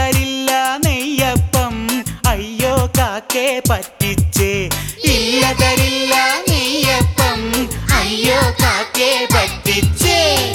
തരില്ല നെയ്യപ്പം അയ്യോ കാക്കേ പറ്റിച്ചേ ഇല്ല തരില്ല നെയ്യപ്പം അയ്യോ കാക്കേ പറ്റിച്ചേ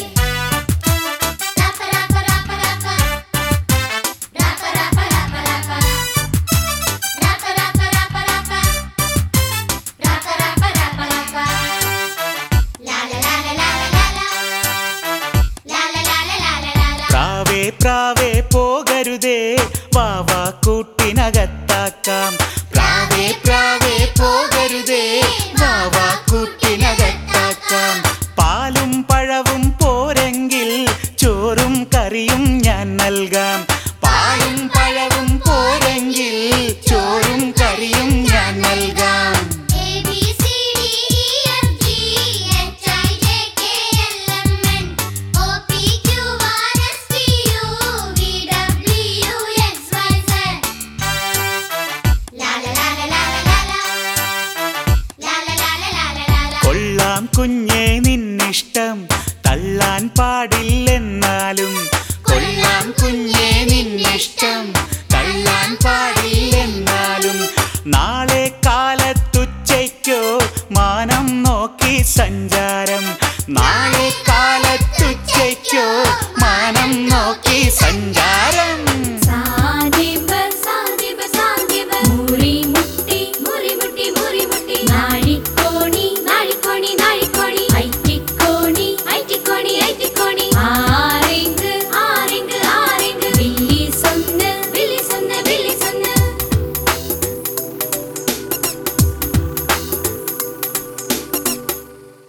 Rapa rapa rapa rapa. Rapa rapa rapa rapa. Rapa rapa rapa rapa. Rapa rapa rapa rapa. La la la la la la la. La la la la la la la la. പ്രാവേ പ്രാവേ പോകരുതേ വാവാ കൂട്ടിനകത്താക്കാം പ്രാവേ പ്രാവേ പോകരുതേ വാവാ കൂട്ടിനകത്താക്കാം പാലും പഴവും പോരെങ്കിൽ ചോറും കറിയും ഞാൻ നൽകാം പാലും പഴവും പോരെങ്കിൽ ചോറും കറിയും ഞാൻ നൽകാം A B C D E F G H I J K L M N O P Q R S T U V W X Y Z. La la la la la la la. La la la la la la la. കൊള്ളാം കുഞ്ഞേ നിന്നിഷ്ടം തള്ളാൻ പാടില്ലെന്നാലും കൊള്ളാം കുഞ്ഞേ നിന്നിഷ്ടം തള്ളാൻ പാടില്ലെന്നാലും നാളെ കാലത്തുച്ചയ്ക്കോ മാനം നോക്കി സഞ്ചാരം നാളെ